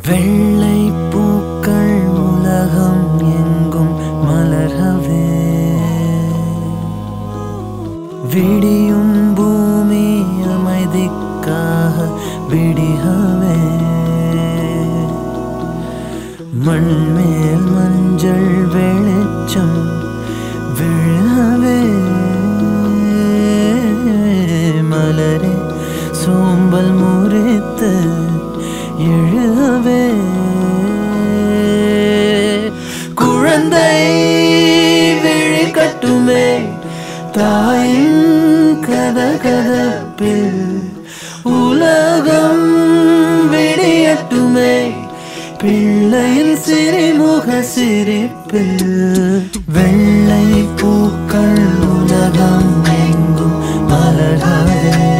வெள்ளை பூக்கள் உலகம் எங்கும் மலரவே விடியும் பூமி அமைதிக்காக விடியவே மண்மேல் மஞ்சள் வெளிச்சம் விழவே மலரே சோம்பல் முறித்து எழுவே குழந்தை விழி கட்டுமே தாயின் கதகதப்பில் உலகம் விடியட்டுமே பிள்ளையின் சிறிமுக சிரிப்பில் வெள்ளை பூக்கள் உலகம் எங்கும் மலராதே